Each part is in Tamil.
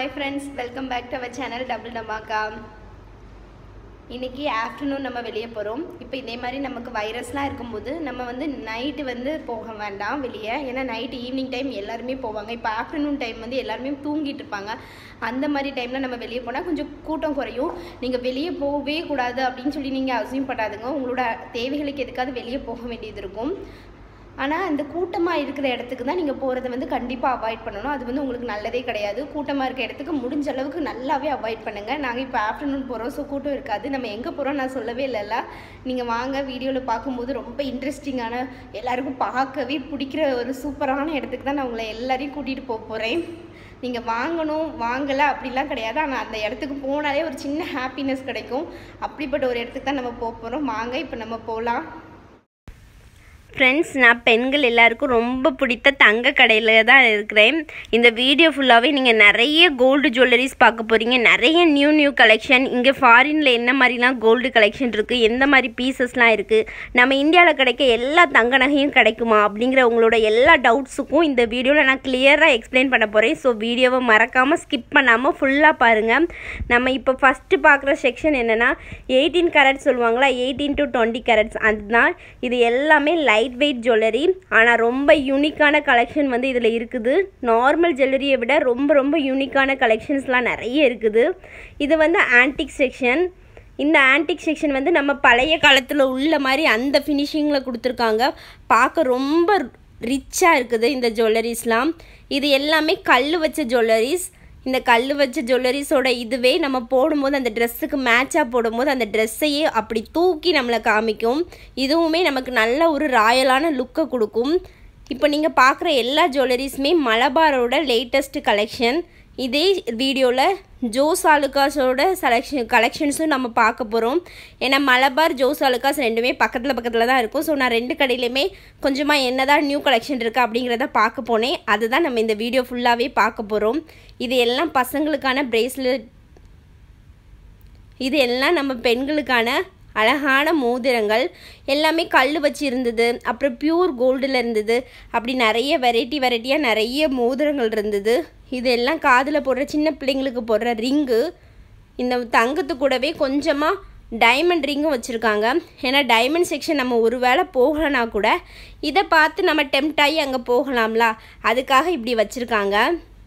hi friends welcome back to our channel double டமாக்கா இன்னைக்கு ஆஃப்டர்நூன் நம்ம வெளியே போகிறோம் இப்போ இதே மாதிரி நமக்கு வைரஸ்லாம் இருக்கும்போது நம்ம வந்து நைட்டு வந்து போக வேண்டாம் வெளியே ஏன்னா நைட்டு ஈவினிங் டைம் எல்லாருமே போவாங்க இப்போ ஆஃப்டர்நூன் டைம் வந்து எல்லாருமே தூங்கிட்டு இருப்பாங்க அந்த மாதிரி டைமில் நம்ம வெளியே போனால் கொஞ்சம் கூட்டம் குறையும் நீங்கள் வெளியே போகவே கூடாது அப்படின்னு சொல்லி நீங்கள் அசியூம் பண்ணாதுங்க உங்களோட தேவைகளுக்கு எதுக்காவது வெளியே போக வேண்டியது இருக்கும் ஆனால் அந்த கூட்டமாக இருக்கிற இடத்துக்கு தான் நீங்கள் போகிறத வந்து கண்டிப்பாக அவாய்ட் பண்ணணும் அது வந்து உங்களுக்கு நல்லதே கிடையாது கூட்டமாக இருக்க இடத்துக்கு முடிஞ்ச அளவுக்கு நல்லாவே அவாய்ட் பண்ணுங்கள் நாங்கள் இப்போ ஆஃப்டர்நூன் போகிறோம் ஸோ கூட்டம் இருக்காது நம்ம எங்கே போகிறோம் நான் சொல்லவே இல்லைல்ல நீங்கள் வாங்க வீடியோவில் பார்க்கும்போது ரொம்ப இன்ட்ரெஸ்டிங்கான எல்லாருக்கும் பார்க்கவே பிடிக்கிற ஒரு சூப்பரான இடத்துக்கு தான் நான் உங்களை எல்லாரையும் கூட்டிகிட்டு போக போகிறேன் நீங்கள் வாங்கணும் வாங்கலை அப்படிலாம் கிடையாது ஆனால் அந்த இடத்துக்கு போனாலே ஒரு சின்ன ஹாப்பினஸ் கிடைக்கும் அப்படிப்பட்ட ஒரு இடத்துக்கு தான் நம்ம போக போகிறோம் வாங்க இப்போ நம்ம போகலாம் ஃப்ரெண்ட்ஸ் நான் பெண்கள் எல்லாருக்கும் ரொம்ப பிடித்த தங்க கடையில் தான் இருக்கிறேன் இந்த வீடியோ ஃபுல்லாகவே நீங்கள் நிறைய கோல்டு ஜுவல்லரிஸ் பார்க்க போகிறீங்க நிறைய நியூ நியூ கலெக்ஷன் இங்கே ஃபாரினில் என்ன மாதிரிலாம் கோல்டு கலெக்ஷன் இருக்குது எந்த மாதிரி பீசஸ்லாம் இருக்குது நம்ம இந்தியாவில் கிடைக்க எல்லா தங்க நகையும் கிடைக்குமா அப்படிங்கிற உங்களோட எல்லா டவுட்ஸுக்கும் இந்த வீடியோவில் நான் கிளியராக எக்ஸ்பிளைன் பண்ண போகிறேன் ஸோ வீடியோவை மறக்காமல் ஸ்கிப் பண்ணாமல் ஃபுல்லாக பாருங்கள் நம்ம இப்போ ஃபஸ்ட்டு பார்க்குற செக்ஷன் என்னென்னா எயிட்டீன் கேரட் சொல்லுவாங்களா எயிட்டீன் டு டுவெண்ட்டி கேரட்ஸ் அதுதான் இது எல்லாமே லைட் வெயிட் ஜுவல்லரி ஆனால் ரொம்ப யூனிக்கான கலெக்ஷன் வந்து இதில் இருக்குது நார்மல் ஜுவல்லரியை விட ரொம்ப ரொம்ப யூனிக்கான கலெக்ஷன்ஸ்லாம் நிறைய இருக்குது இது வந்து ஆன்டிக் செக்ஷன் இந்த ஆன்டிக் செக்ஷன் வந்து நம்ம பழைய காலத்தில் உள்ள மாதிரி அந்த ஃபினிஷிங்கில் கொடுத்துருக்காங்க பார்க்க ரொம்ப ரிச்சாக இருக்குது இந்த ஜுவல்லரிஸ்லாம் இது எல்லாமே கல் வச்ச ஜுவல்லரிஸ் இந்த கல் வச்ச ஜுவல்லரிஸோட இதுவே நம்ம போடும்போது அந்த ட்ரெஸ்ஸுக்கு மேட்சாக போடும்போது அந்த ட்ரெஸ்ஸையே அப்படி தூக்கி நம்மளை காமிக்கும் இதுவுமே நமக்கு நல்ல ஒரு ராயலான லுக்கை கொடுக்கும் இப்போ நீங்கள் பார்க்குற எல்லா ஜுவல்லரிஸுமே மலபாரோட லேட்டஸ்ட் கலெக்ஷன் இதே வீடியோவில் ஜோஸ் ஆலுக்காஸோட செலெக்ஷன் கலெக்ஷன்ஸும் நம்ம பார்க்க போகிறோம் ஏன்னா மலபார் ஜோஸ் ஆலுக்காஸ் ரெண்டுமே பக்கத்தில் பக்கத்தில் தான் இருக்கும் ஸோ நான் ரெண்டு கடையிலையுமே கொஞ்சமாக என்ன தான் நியூ கலெக்ஷன் இருக்குது அப்படிங்கிறத பார்க்க போனேன் அதுதான் நம்ம இந்த வீடியோ ஃபுல்லாகவே பார்க்க போகிறோம் இது எல்லாம் பசங்களுக்கான பிரேஸ்லெட் இது எல்லாம் நம்ம பெண்களுக்கான அழகான மோதிரங்கள் எல்லாமே கல் வச்சு இருந்தது அப்புறம் பியூர் கோல்டில் இருந்தது அப்படி நிறைய வெரைட்டி வெரைட்டியாக நிறைய மோதிரங்கள் இருந்தது இதெல்லாம் காதில் போடுற சின்ன பிள்ளைங்களுக்கு போடுற ரிங்கு இந்த தங்கத்து கூடவே கொஞ்சமாக டைமண்ட் ரிங்கும் வச்சுருக்காங்க ஏன்னா டைமண்ட் செக்ஷன் நம்ம ஒரு வேளை போகலைனா கூட இதை பார்த்து நம்ம டெம்ட் ஆகி அங்கே போகலாம்ல அதுக்காக இப்படி வச்சுருக்காங்க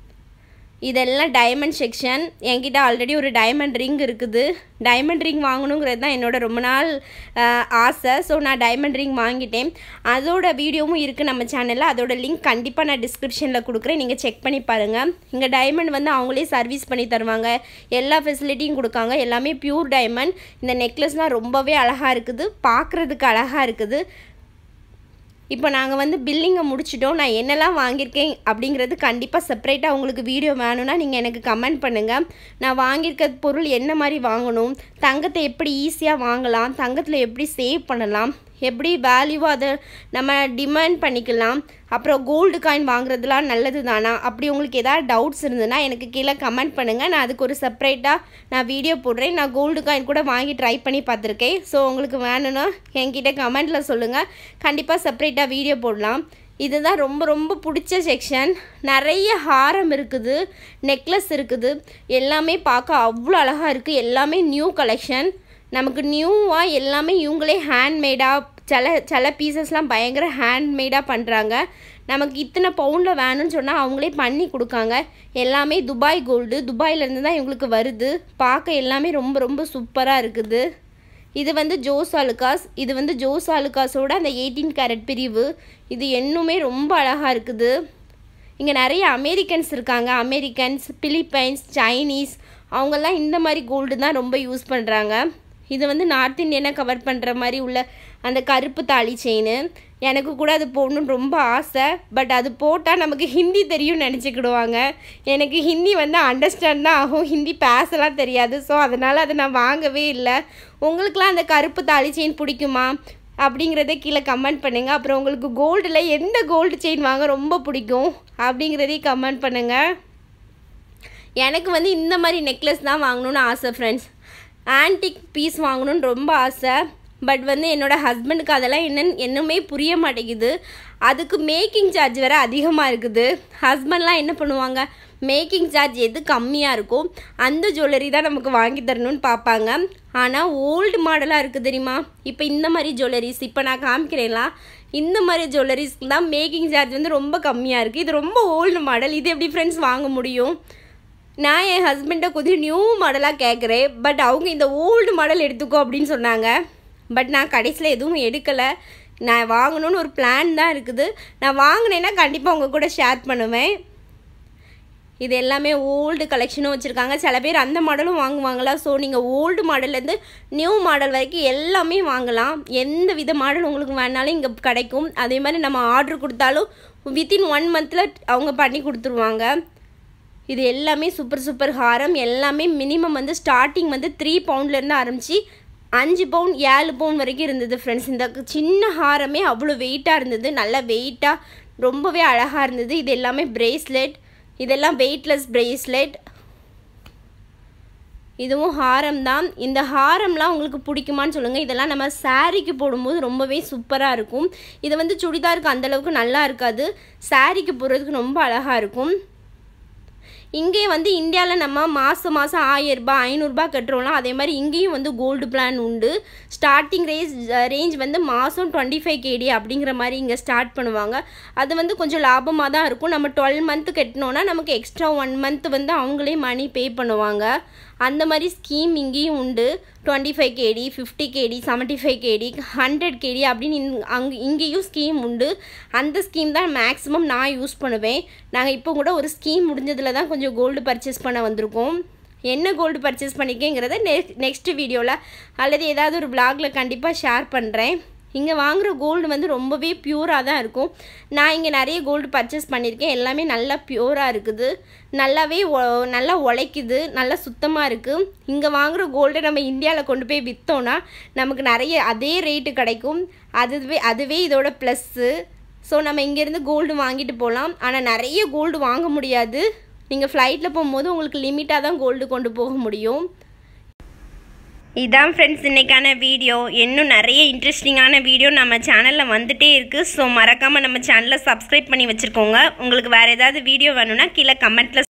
இதெல்லாம் டைமண்ட் செக்ஷன் என்கிட்ட ஆல்ரெடி ஒரு டைமண்ட் ரிங் இருக்குது டைமண்ட் ரிங் வாங்கணுங்கிறது தான் என்னோட ரொம்ப நாள் ஆசை ஸோ நான் டைமண்ட் ரிங் வாங்கிட்டேன் அதோட வீடியோவும் இருக்குது நம்ம சேனலில் அதோட லிங்க் கண்டிப்பாக நான் டிஸ்கிரிப்ஷனில் கொடுக்குறேன் நீங்கள் செக் பண்ணி பாருங்கள் இங்கே டைமண்ட் வந்து அவங்களே சர்வீஸ் பண்ணி தருவாங்க எல்லா ஃபெசிலிட்டியும் கொடுக்காங்க எல்லாமே பியூர் டைமண்ட் இந்த நெக்லஸ்லாம் ரொம்பவே அழகாக இருக்குது பார்க்குறதுக்கு அழகாக இருக்குது இப்போ நாங்கள் வந்து பில்லிங்கை முடிச்சிட்டோம் நான் என்னெல்லாம் வாங்கியிருக்கேன் அப்படிங்கிறது கண்டிப்பாக செப்பரேட்டாக உங்களுக்கு வீடியோ வேணும்னா நீங்கள் எனக்கு கமெண்ட் பண்ணுங்கள் நான் வாங்கியிருக்க பொருள் என்ன மாதிரி வாங்கணும் தங்கத்தை எப்படி ஈஸியாக வாங்கலாம் தங்கத்தில் எப்படி சேவ் பண்ணலாம் எப்படி வேல்யூவாக அதை நம்ம டிமாண்ட் பண்ணிக்கலாம் அப்புறம் கோல்டு காயின் வாங்குறதுலாம் நல்லது தானா அப்படி உங்களுக்கு ஏதாவது டவுட்ஸ் இருந்ததுன்னா எனக்கு கீழே கமெண்ட் பண்ணுங்கள் நான் அதுக்கு ஒரு செப்பரேட்டாக நான் வீடியோ போடுறேன் நான் கோல்டு காயின் கூட வாங்கி ட்ரை பண்ணி பார்த்துருக்கேன் ஸோ உங்களுக்கு வேணும்னா என்கிட்ட கமெண்ட்டில் சொல்லுங்கள் கண்டிப்பாக செப்பரேட்டாக வீடியோ போடலாம் இதுதான் ரொம்ப ரொம்ப பிடிச்ச செக்ஷன் நிறைய ஹாரம் இருக்குது நெக்லஸ் இருக்குது எல்லாமே பார்க்க அவ்வளோ அழகாக இருக்குது எல்லாமே நியூ கலெக்ஷன் நமக்கு நியூவாக எல்லாமே இவங்களே ஹேண்ட்மேடாக சில சில பீசஸ்லாம் பயங்கர ஹேண்ட்மேடாக பண்ணுறாங்க நமக்கு இத்தனை பவுண்டில் வேணும்னு சொன்னால் அவங்களே பண்ணி கொடுக்காங்க எல்லாமே துபாய் கோல்டு துபாயிலேருந்து தான் இவங்களுக்கு வருது பார்க்க எல்லாமே ரொம்ப ரொம்ப சூப்பராக இருக்குது இது வந்து ஜோஸ் அலுகாஸ் இது வந்து ஜோஸ் அலுகாஸோட அந்த எயிட்டீன் கேரட் பிரிவு இது இன்னுமே ரொம்ப அழகாக இருக்குது இங்கே நிறைய அமெரிக்கன்ஸ் இருக்காங்க அமெரிக்கன்ஸ் பிலிப்பைன்ஸ் சைனீஸ் அவங்கெல்லாம் இந்த மாதிரி கோல்டு தான் ரொம்ப யூஸ் பண்ணுறாங்க இது வந்து நார்த் இந்தியனை கவர் பண்ணுற மாதிரி உள்ள அந்த கருப்பு தாலி செயின் எனக்கு கூட அது போடணுன்னு ரொம்ப ஆசை பட் அது போட்டால் நமக்கு ஹிந்தி தெரியும்னு நினச்சிக்கிடுவாங்க எனக்கு ஹிந்தி வந்து அண்டர்ஸ்டாண்ட் தான் ஆகும் ஹிந்தி பேசலாம் தெரியாது ஸோ அதனால் அதை நான் வாங்கவே இல்லை உங்களுக்குலாம் அந்த கருப்பு தாலி செயின் பிடிக்குமா அப்படிங்கிறத கீழே கமெண்ட் பண்ணுங்கள் அப்புறம் உங்களுக்கு கோல்டில் எந்த கோல்டு செயின் வாங்க ரொம்ப பிடிக்கும் அப்படிங்கிறதையும் கமெண்ட் பண்ணுங்கள் எனக்கு வந்து இந்த மாதிரி நெக்லஸ் தான் வாங்கணுன்னு ஆசை ஃப்ரெண்ட்ஸ் ஆன்டிக் பீஸ் வாங்கணுன்னு ரொம்ப ஆசை பட் வந்து என்னோடய ஹஸ்பண்டுக்கு அதெல்லாம் என்னன்னு என்னமே புரிய மாட்டேங்குது அதுக்கு மேக்கிங் சார்ஜ் வேறு அதிகமாக இருக்குது ஹஸ்பண்ட்லாம் என்ன பண்ணுவாங்க மேக்கிங் சார்ஜ் எது கம்மியாக இருக்கோ அந்த ஜுவல்லரி தான் நமக்கு வாங்கி தரணும்னு பார்ப்பாங்க ஆனால் ஓல்டு மாடலாக இருக்குது தெரியுமா இப்போ இந்த மாதிரி ஜுவல்லரிஸ் இப்போ நான் காமிக்கிறேன்ல இந்த மாதிரி ஜுவல்லரிஸ்க்கு தான் மேக்கிங் சார்ஜ் வந்து ரொம்ப கம்மியாக இருக்குது இது ரொம்ப ஓல்டு மாடல் இது எப்படி ஃப்ரெண்ட்ஸ் வாங்க முடியும் நான் என் ஹஸ்பண்டை கொஞ்சம் நியூ மாடலாக கேட்குறேன் பட் அவங்க இந்த ஓல்டு மாடல் எடுத்துக்கோ அப்படின்னு சொன்னாங்க பட் நான் கடைசியில் எதுவும் எடுக்கலை நான் வாங்கணும்னு ஒரு பிளான் தான் இருக்குது நான் வாங்கினேன்னா கண்டிப்பாக உங்கள் கூட ஷேர் பண்ணுவேன் இது எல்லாமே ஓல்டு கலெக்ஷனும் வச்சுருக்காங்க சில பேர் அந்த மாடலும் வாங்குவாங்களா ஸோ நீங்கள் ஓல்டு மாடல்லேருந்து நியூ மாடல் வரைக்கும் எல்லாமே வாங்கலாம் எந்த வித மாடல் உங்களுக்கு வேணாலும் இங்கே கிடைக்கும் அதே மாதிரி நம்ம ஆர்டர் கொடுத்தாலும் வித்தின் ஒன் மந்தில் அவங்க பண்ணி கொடுத்துருவாங்க இது எல்லாமே சூப்பர் சூப்பர் ஹாரம் எல்லாமே மினிமம் வந்து ஸ்டார்டிங் வந்து த்ரீ பவுண்ட்லேருந்து ஆரம்பித்து அஞ்சு பவுண்ட் ஏழு பவுண்ட் வரைக்கும் இருந்தது ஃப்ரெண்ட்ஸ் இந்த சின்ன ஹாரமே அவ்வளோ வெயிட்டாக இருந்தது நல்லா வெயிட்டாக ரொம்பவே அழகாக இருந்தது இது எல்லாமே பிரேஸ்லெட் இதெல்லாம் வெயிட்லெஸ் பிரேஸ்லெட் இதுவும் ஹாரம் தான் இந்த ஹாரம்லாம் உங்களுக்கு பிடிக்குமான்னு சொல்லுங்கள் இதெல்லாம் நம்ம சாரீக்கு போடும்போது ரொம்பவே சூப்பராக இருக்கும் இது வந்து சுடிதாருக்கு அந்தளவுக்கு நல்லா இருக்காது சாரீக்கு போடுறதுக்கு ரொம்ப அழகாக இருக்கும் இங்கே வந்து இந்தியாவில் நம்ம மாதம் மாதம் ஆயிரரூபா ஐநூறுரூபா கட்டுறோம்லாம் அதே மாதிரி இங்கேயும் வந்து கோல்டு பிளான் உண்டு ஸ்டார்டிங் ரேஞ்ச் ரேஞ்ச் வந்து மாதம் டுவெண்ட்டி ஃபைவ் கேடி அப்படிங்கிற மாதிரி இங்கே ஸ்டார்ட் பண்ணுவாங்க அது வந்து கொஞ்சம் லாபமாக தான் இருக்கும் நம்ம டுவெல் மந்த்து கட்டினோன்னா நமக்கு எக்ஸ்ட்ரா ஒன் மந்த் வந்து அவங்களே மணி பே பண்ணுவாங்க அந்த மாதிரி ஸ்கீம் இங்கேயும் உண்டு twenty five KD fifty KD seventy five KD hundred KD அப்படின்னு இங் அங்கே இங்கேயும் ஸ்கீம் உண்டு அந்த ஸ்கீம் தான் மேக்ஸிமம் நான் யூஸ் பண்ணுவேன் நாங்கள் இப்போ கூட ஒரு ஸ்கீம் முடிஞ்சதில் தான் கொஞ்சம் கோல்டு பர்ச்சேஸ் பண்ண வந்திருக்கோம் என்ன கோல்டு பர்ச்சேஸ் பண்ணிக்கங்கிறத நெக்ஸ்ட் நெக்ஸ்ட் வீடியோவில் அல்லது ஏதாவது ஒரு பிளாகில் கண்டிப்பாக ஷேர் பண்ணுறேன் இங்கே வாங்குகிற கோல்டு வந்து ரொம்பவே பியூராக தான் இருக்கும் நான் இங்கே நிறைய கோல்டு பர்ச்சேஸ் பண்ணியிருக்கேன் எல்லாமே நல்லா பியூராக இருக்குது நல்லாவே நல்லா உழைக்குது நல்லா சுத்தமாக இருக்குது இங்கே வாங்குகிற கோல்டை நம்ம இந்தியாவில் கொண்டு போய் விற்றோன்னா நமக்கு நிறைய அதே ரேட்டு கிடைக்கும் அதுவே அதுவே இதோட ப்ளஸ்ஸு ஸோ நம்ம இங்கேருந்து கோல்டு வாங்கிட்டு போகலாம் ஆனால் நிறைய கோல்டு வாங்க முடியாது நீங்கள் ஃப்ளைட்டில் போகும்போது உங்களுக்கு லிமிட்டாக தான் கோல்டு கொண்டு போக முடியும் இதான் ஃப்ரெண்ட்ஸ் இன்றைக்கான வீடியோ இன்னும் நிறைய இன்ட்ரெஸ்டிங்கான வீடியோ நம்ம சேனலில் வந்துகிட்டே இருக்குது ஸோ மறக்காமல் நம்ம சேனலை சப்ஸ்கிரைப் பண்ணி வச்சுருக்கோங்க உங்களுக்கு வேறு ஏதாவது வீடியோ வேணும்னா கீழே கமெண்ட்டில்